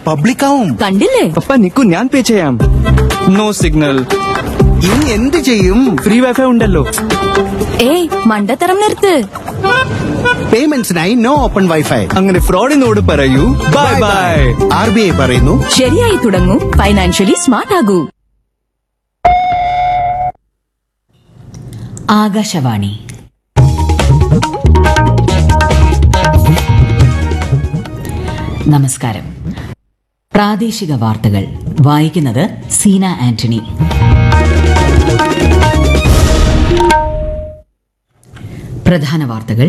Public ആവും കണ്ടില്ലേ പപ്പ നിക്കു ഞാൻ പേ ചെയ്യാം നോ സിഗ്നൽ ഇനി എന്ത് ചെയ്യും ഫ്രീ വൈഫൈ ഉണ്ടല്ലോ ഏയ് മണ്ടത്തരം നിർത്ത് പേയ്മെന്റ്സിനായി നോ ഓപ്പൺ വൈഫൈ അങ്ങനെ ഫ്രോഡിനോട് പറയൂ ബൈ ബൈ ആർ ബി ഐ പറയുന്നു ശരിയായി തുടങ്ങൂ ഫൈനാൻഷ്യലി സ്മാർട്ട് ആകൂ ആകാശവാണി നമസ്കാരം പ്രാദേശിക വാർത്തകൾ വായിക്കുന്നത് സീന ആന്റണി പ്രധാന വാർത്തകൾ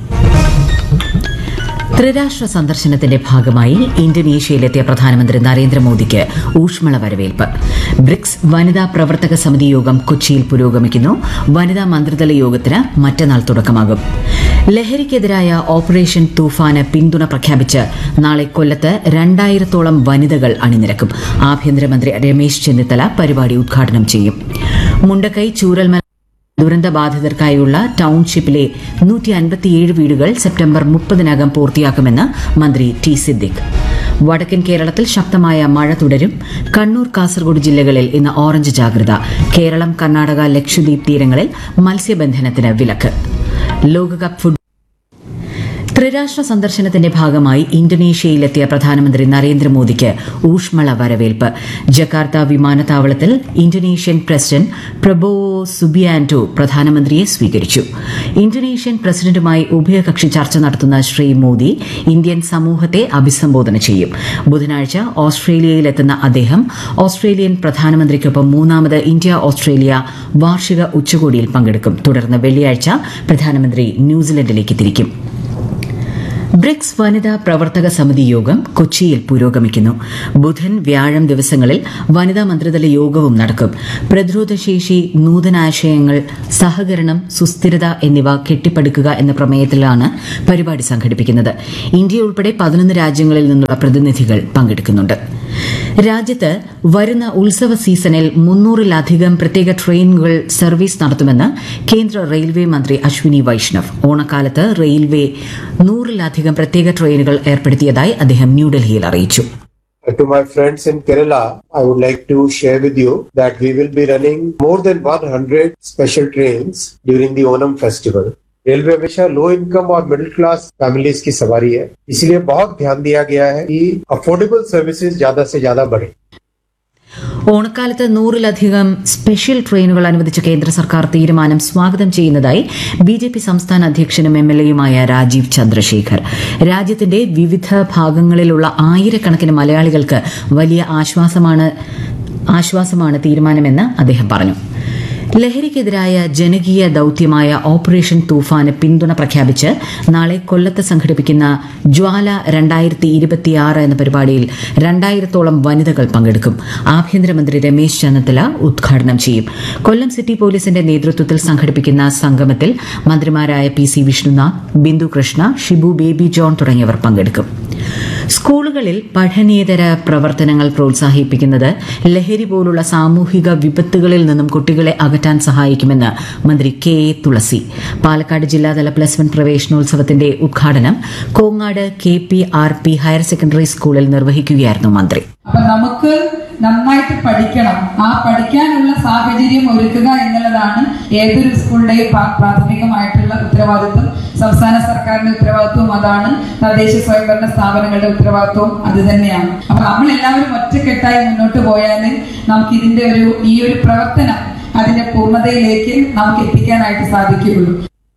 ത്രിരാഷ്ട്ര സന്ദർശനത്തിന്റെ ഭാഗമായി ഇന്തോനേഷ്യയിലെത്തിയ പ്രധാനമന്ത്രി നരേന്ദ്രമോദിക്ക് ഊഷ്മള വരവേൽപ്പ് ബ്രിക്സ് വനിതാ പ്രവർത്തക സമിതി യോഗം കൊച്ചിയിൽ പുരോഗമിക്കുന്നു വനിതാ മന്ത്രിതല യോഗത്തിന് മറ്റന്നാൾ തുടക്കമാകും ലഹരിക്കെതിരായ ഓപ്പറേഷൻ തൂഫാന് പിന്തുണ പ്രഖ്യാപിച്ച് നാളെ കൊല്ലത്ത് രണ്ടായിരത്തോളം വനിതകൾ അണിനിരക്കും ആഭ്യന്തരമന്ത്രി രമേശ് ചെന്നിത്തല പരിപാടി ഉദ്ഘാടനം ചെയ്യും മുണ്ടക്കൈ ചൂരൽമല ദുരന്തബാധിതർക്കായുള്ള ടൌൺഷിപ്പിലെ നൂറ്റി അൻപത്തിയേഴ് വീടുകൾ സെപ്റ്റംബർ മുപ്പതിനകം പൂർത്തിയാക്കുമെന്ന് മന്ത്രി ടി സിദ്ദിഖ് വടക്കൻ കേരളത്തിൽ ശക്തമായ മഴ തുടരും കണ്ണൂർ കാസർഗോഡ് ജില്ലകളിൽ ഇന്ന് ഓറഞ്ച് ജാഗ്രത കേരളം കർണാടക ലക്ഷദ്വീപ് തീരങ്ങളിൽ മത്സ്യബന്ധനത്തിന് വിലക്ക് ലോകകപ്പ് ഫുട്ബോൾ ത്രിരാഷ്ട്ര സന്ദർശനത്തിന്റെ ഭാഗമായി ഇന്തോനേഷ്യയിലെത്തിയ പ്രധാനമന്ത്രി നരേന്ദ്രമോദിക്ക് ഊഷ്മള വരവേൽപ്പ് ജക്കാർത്ത വിമാനത്താവളത്തിൽ ഇന്തോനേഷ്യൻ പ്രസിഡന്റ് പ്രബോവോ സുബിയാന്റോ പ്രധാനമന്ത്രിയെ സ്വീകരിച്ചു ഇന്തോനേഷ്യൻ പ്രസിഡന്റുമായി ഉഭയകക്ഷി ചർച്ച നടത്തുന്ന ശ്രീ മോദി ഇന്ത്യൻ സമൂഹത്തെ അഭിസംബോധന ചെയ്യും ബുധനാഴ്ച ഓസ്ട്രേലിയയിലെത്തുന്ന അദ്ദേഹം ഓസ്ട്രേലിയൻ പ്രധാനമന്ത്രിക്കൊപ്പം മൂന്നാമത് ഇന്ത്യ ഓസ്ട്രേലിയ വാർഷിക ഉച്ചകോടിയിൽ പങ്കെടുക്കും തുടർന്ന് വെള്ളിയാഴ്ച പ്രധാനമന്ത്രി ന്യൂസിലൻഡിലേക്ക് തിരിക്കും ബ്രിക്സ് വനിതാ പ്രവർത്തക സമിതി യോഗം കൊച്ചിയിൽ പുരോഗമിക്കുന്നു ബുധൻ വ്യാഴം ദിവസങ്ങളിൽ വനിതാ മന്ത്രിതല യോഗവും നടക്കും പ്രതിരോധശേഷി നൂതനാശയങ്ങൾ സഹകരണം സുസ്ഥിരത എന്നിവ കെട്ടിപ്പടുക്കുക എന്ന പ്രമേയത്തിലാണ് പരിപാടി സംഘടിപ്പിക്കുന്നത് ഇന്ത്യ ഉൾപ്പെടെ പതിനൊന്ന് രാജ്യങ്ങളിൽ നിന്നുള്ള പ്രതിനിധികൾ പങ്കെടുക്കുന്നുണ്ട് രാജ്യത്ത് വരുന്ന ഉത്സവ സീസണിൽ മുന്നൂറിലധികം പ്രത്യേക ട്രെയിനുകൾ സർവീസ് നടത്തുമെന്ന് കേന്ദ്ര റെയിൽവേ മന്ത്രി അശ്വിനി വൈഷ്ണവ് ഓണക്കാലത്ത് റെയിൽവേ നൂറിലധികം പ്രത്യേക ട്രെയിനുകൾ ഏർപ്പെടുത്തിയതായി അദ്ദേഹം ന്യൂഡൽഹിയിൽ അറിയിച്ചു To my friends in Kerala, I would like to share with you that we will be running more than 100 special trains during the Onam festival. Railway हमेशा लो इनकम और मिडिल क्लास फैमिलीज की सवारी है इसलिए बहुत ध्यान दिया गया है कि अफोर्डेबल सर्विसेज ज्यादा से ज्यादा बढ़े ഓണക്കാലത്ത് നൂറിലധികം സ്പെഷ്യൽ ട്രെയിനുകൾ അനുവദിച്ച കേന്ദ്ര സർക്കാർ തീരുമാനം സ്വാഗതം ചെയ്യുന്നതായി ബി ജെ പി സംസ്ഥാന അധ്യക്ഷനും എം എൽ എയുമായ രാജീവ് ചന്ദ്രശേഖർ രാജ്യത്തിന്റെ വിവിധ ഭാഗങ്ങളിലുള്ള ആയിരക്കണക്കിന് മലയാളികൾക്ക് വലിയ ആശ്വാസമാണ് ആശ്വാസമാണ് തീരുമാനമെന്ന് അദ്ദേഹം പറഞ്ഞു ലഹരിക്കെതിരായ ജനകീയ ദൌത്യമായ ഓപ്പറേഷൻ തൂഫാന് പിന്തുണ പ്രഖ്യാപിച്ച് നാളെ കൊല്ലത്ത് സംഘടിപ്പിക്കുന്ന ജ്വാല രണ്ടായിരത്തി ഇരുപത്തിയാറ് എന്ന പരിപാടിയിൽ രണ്ടായിരത്തോളം വനിതകൾ പങ്കെടുക്കും ആഭ്യന്തരമന്ത്രി രമേശ് ചെന്നിത്തല ഉദ്ഘാടനം ചെയ്യും കൊല്ലം സിറ്റി പോലീസിന്റെ നേതൃത്വത്തിൽ സംഘടിപ്പിക്കുന്ന സംഗമത്തിൽ മന്ത്രിമാരായ പി സി വിഷ്ണുനാഥ് ബിന്ദു കൃഷ്ണ ഷിബു ബേബി ജോൺ തുടങ്ങിയവർ പങ്കെടുക്കും സ്കൂളുകളിൽ പഠനേതര പ്രവർത്തനങ്ങൾ പ്രോത്സാഹിപ്പിക്കുന്നത് ലഹരി പോലുള്ള സാമൂഹിക വിപത്തുകളിൽ നിന്നും കുട്ടികളെ അകറ്റാൻ സഹായിക്കുമെന്ന് മന്ത്രി കെ എ തുളസി പാലക്കാട് ജില്ലാതല പ്ലസ് വൺ പ്രവേശനോത്സവത്തിന്റെ ഉദ്ഘാടനം Kongad K P R P higher secondary സ്കൂളിൽ നിർവഹിക്കുകയായിരുന്നു മന്ത്രി അപ്പൊ നമുക്ക് നന്നായിട്ട് പഠിക്കണം ആ പഠിക്കാനുള്ള സാഹചര്യം ഒരുക്കുക എന്നുള്ളതാണ് ഏതൊരു സ്കൂളിന്റെയും പ്രാ- പ്രാഥമികമായിട്ടുള്ള ഉത്തരവാദിത്വം സംസ്ഥാന സർക്കാരിന്റെ ഉത്തരവാദിത്വം അതാണ് തദ്ദേശ സ്വയംഭരണ സ്ഥാപനങ്ങളുടെ ഉത്തരവാദിത്വം അത് തന്നെയാണ് അപ്പൊ നമ്മൾ എല്ലാവരും ഒറ്റക്കെട്ടായി മുന്നോട്ട് പോയാൽ നമുക്ക് ഇതിന്റെ ഒരു ഈ ഒരു പ്രവർത്തനം അതിന്റെ പൂർണ്ണതയിലേക്ക് നമുക്ക് എത്തിക്കാനായിട്ട് സാധിക്കുകയുള്ളൂ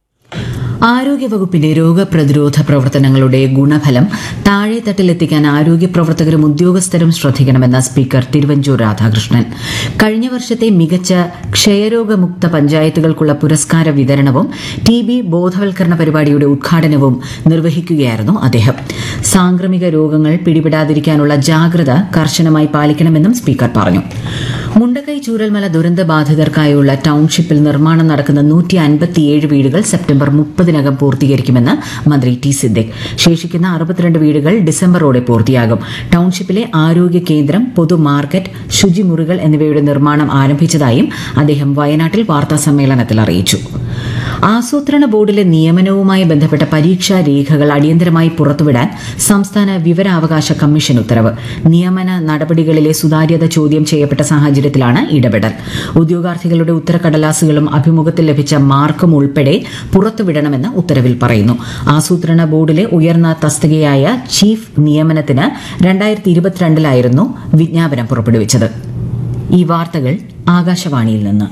ആരോഗ്യവകുപ്പിന്റെ രോഗപ്രതിരോധ പ്രവർത്തനങ്ങളുടെ ഗുണഫലം താഴെത്തട്ടിലെത്തിക്കാൻ ആരോഗ്യ പ്രവർത്തകരും ഉദ്യോഗസ്ഥരും ശ്രദ്ധിക്കണമെന്ന് സ്പീക്കർ തിരുവഞ്ചൂർ രാധാകൃഷ്ണൻ കഴിഞ്ഞ വർഷത്തെ മികച്ച ക്ഷയരോഗമുക്ത പഞ്ചായത്തുകൾക്കുള്ള പുരസ്കാര വിതരണവും ടി ബി ബോധവൽക്കരണ പരിപാടിയുടെ ഉദ്ഘാടനവും നിർവഹിക്കുകയായിരുന്നു അദ്ദേഹം സാംക്രമിക രോഗങ്ങൾ പിടിപെടാതിരിക്കാനുള്ള ജാഗ്രത കർശനമായി പാലിക്കണമെന്നും സ്പീക്കർ പറഞ്ഞു മുണ്ടക്കൈ ചൂരൽമല ദുരന്ത ബാധിതർക്കായുള്ള ടൌൺഷിപ്പിൽ നിർമ്മാണം നടക്കുന്ന നൂറ്റി അൻപത്തിയേഴ് വീടുകൾ സെപ്റ്റംബർ മുപ്പതിനകം പൂർത്തീകരിക്കുമെന്ന് മന്ത്രി ടി സിദ്ദിഖ് ശേഷിക്കുന്ന അറുപത്തിരണ്ട് വീടുകൾ ഡിസംബറോടെ പൂർത്തിയാകും ടൌൺഷിപ്പിലെ ആരോഗ്യ കേന്ദ്രം പൊതു മാർക്കറ്റ് ശുചിമുറികൾ എന്നിവയുടെ നിർമ്മാണം ആരംഭിച്ചതായും അദ്ദേഹം വയനാട്ടിൽ വാർത്താ സമ്മേളനത്തിൽ അറിയിച്ചു ആസൂത്രണ ബോർഡിലെ നിയമനവുമായി ബന്ധപ്പെട്ട പരീക്ഷാ രേഖകൾ അടിയന്തരമായി പുറത്തുവിടാൻ സംസ്ഥാന വിവരാവകാശ കമ്മീഷൻ ഉത്തരവ് നിയമന നടപടികളിലെ സുതാര്യത ചോദ്യം ചെയ്യപ്പെട്ട സാഹചര്യത്തിലാണ് ഇടപെടൽ ഉദ്യോഗാർത്ഥികളുടെ ഉത്തരക്കടലാസുകളും അഭിമുഖത്തിൽ ലഭിച്ച മാർക്കും ഉൾപ്പെടെ പുറത്തുവിടണമെന്ന് ഉത്തരവിൽ പറയുന്നു ആസൂത്രണ ബോർഡിലെ ഉയർന്ന തസ്തികയായ ചീഫ് നിയമനത്തിന് രണ്ടായിരത്തി ഇരുപത്തിരണ്ടിലായിരുന്നു വിജ്ഞാപനം പുറപ്പെടുവിച്ചത് ഈ വാർത്തകൾ ആകാശവാണിയിൽ നിന്ന്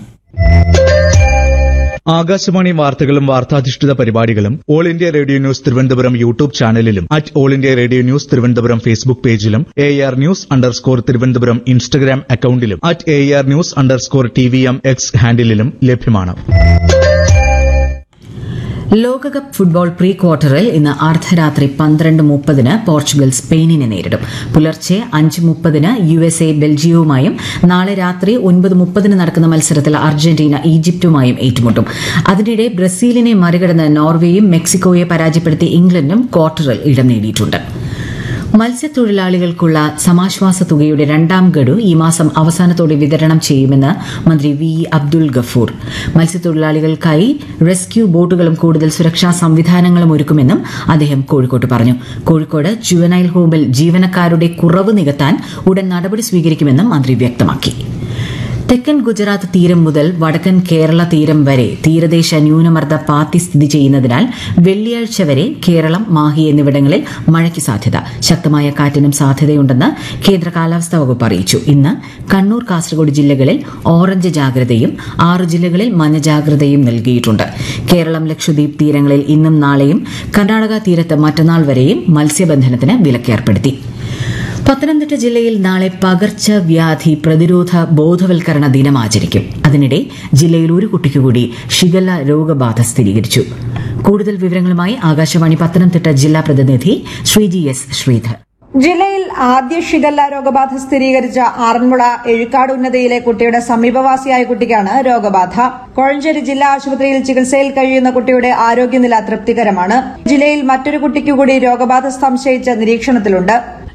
ആകാശവാണി വാർത്തകളും വാർത്താധിഷ്ഠിത പരിപാടികളും all India radio news Thiruvananthapuram YouTube ചാനലിലും at all India radio news Thiruvananthapuram Facebook പേജിലും A R news underscore Thiruvananthapuram Instagram അക്കൌണ്ടിലും at A R news underscore T V M X ഹാൻഡിലും ലഭ്യമാണ് ലോകകപ്പ് ഫുട്ബോൾ പ്രീ ക്വാർട്ടറിൽ ഇന്ന് അർദ്ധരാത്രി പന്ത്രണ്ട് മുപ്പതിന് പോർച്ചുഗൽ സ്പെയിനിനെ നേരിടും പുലർച്ചെ അഞ്ച് മുപ്പതിന് യു എസ് എ ബെൽജിയവുമായും നാളെ രാത്രി ഒൻപത് മുപ്പതിന് നടക്കുന്ന മത്സരത്തിൽ അർജന്റീന ഈജിപ്തുമായും ഏറ്റുമുട്ടും അതിനിടെ ബ്രസീലിനെ മറികടന്ന് നോർവേയും മെക്സിക്കോയെ പരാജയപ്പെടുത്തി ഇംഗ്ലണ്ടും ക്വാർട്ടറിൽ ഇടം നേടിയിട്ടുണ്ട് മത്സ്യത്തൊഴിലാളികൾക്കുള്ള സമാശ്വാസ തുകയുടെ രണ്ടാം ഗഡു ഈ മാസം അവസാനത്തോടെ വിതരണം ചെയ്യുമെന്ന് മന്ത്രി വി ഇ അബ്ദുൽ ഗഫൂർ മത്സ്യത്തൊഴിലാളികൾക്കായി റെസ്ക്യൂ ബോട്ടുകളും കൂടുതൽ സുരക്ഷാ സംവിധാനങ്ങളും ഒരുക്കുമെന്നും അദ്ദേഹം കോഴിക്കോട്ട് പറഞ്ഞു കോഴിക്കോട് ജുവനൈൽ ഹോമിൽ ജീവനക്കാരുടെ കുറവ് നികത്താൻ ഉടൻ നടപടി സ്വീകരിക്കുമെന്നും മന്ത്രി വ്യക്തമാക്കി തെക്കൻ ഗുജറാത്ത് തീരം മുതൽ വടക്കൻ കേരള തീരം വരെ തീരദേശ ന്യൂനമർദ്ദ പാത്തി സ്ഥിതി ചെയ്യുന്നതിനാൽ വെള്ളിയാഴ്ച വരെ കേരളം മാഹി എന്നിവിടങ്ങളിൽ മഴയ്ക്ക് സാധ്യത ശക്തമായ കാറ്റിനും സാധ്യതയുണ്ടെന്ന് കേന്ദ്ര കാലാവസ്ഥാ വകുപ്പ് അറിയിച്ചു ഇന്ന് കണ്ണൂർ കാസർഗോഡ് ജില്ലകളിൽ ഓറഞ്ച് ജാഗ്രതയും ആറ് ജില്ലകളിൽ മഞ്ഞ ജാഗ്രതയും നൽകിയിട്ടുണ്ട് കേരളം ലക്ഷദ്വീപ് തീരങ്ങളിൽ ഇന്നും നാളെയും കർണാടക തീരത്ത് മറ്റന്നാൾ വരെയും മത്സ്യബന്ധനത്തിന് വിലക്കേർപ്പെടുത്തി പത്തനംതിട്ട ജില്ലയിൽ നാളെ പകർച്ചവ്യാധി പ്രതിരോധ ബോധവൽക്കരണ ദിനം ആചരിക്കും അതിനിടെ ജില്ലയിൽ ഒരു കുട്ടിക്ക് കൂടി ഷിഗല്ല രോഗബാധ സ്ഥിരീകരിച്ചു കൂടുതൽ വിവരങ്ങളുമായി ആകാശവാണി പത്തനംതിട്ട ജില്ലാ പ്രതിനിധി ശ്രീജി എസ് ശ്രീധർ ജില്ലയിൽ ആദ്യ ഷിഗല്ല രോഗബാധ സ്ഥിരീകരിച്ച ആറന്മുള എഴുക്കാട് ഉന്നതയിലെ കുട്ടിയുടെ സമീപവാസിയായ കുട്ടിക്കാണ് രോഗബാധ കോഴഞ്ചേരി ജില്ലാ ആശുപത്രിയിൽ ചികിത്സയിൽ കഴിയുന്ന കുട്ടിയുടെ ആരോഗ്യനില തൃപ്തികരമാണ് ജില്ലയിൽ മറ്റൊരു കുട്ടിക്കുകൂടി രോഗബാധ സംശയിച്ച് നിരീക്ഷണത്തിലുണ്ട്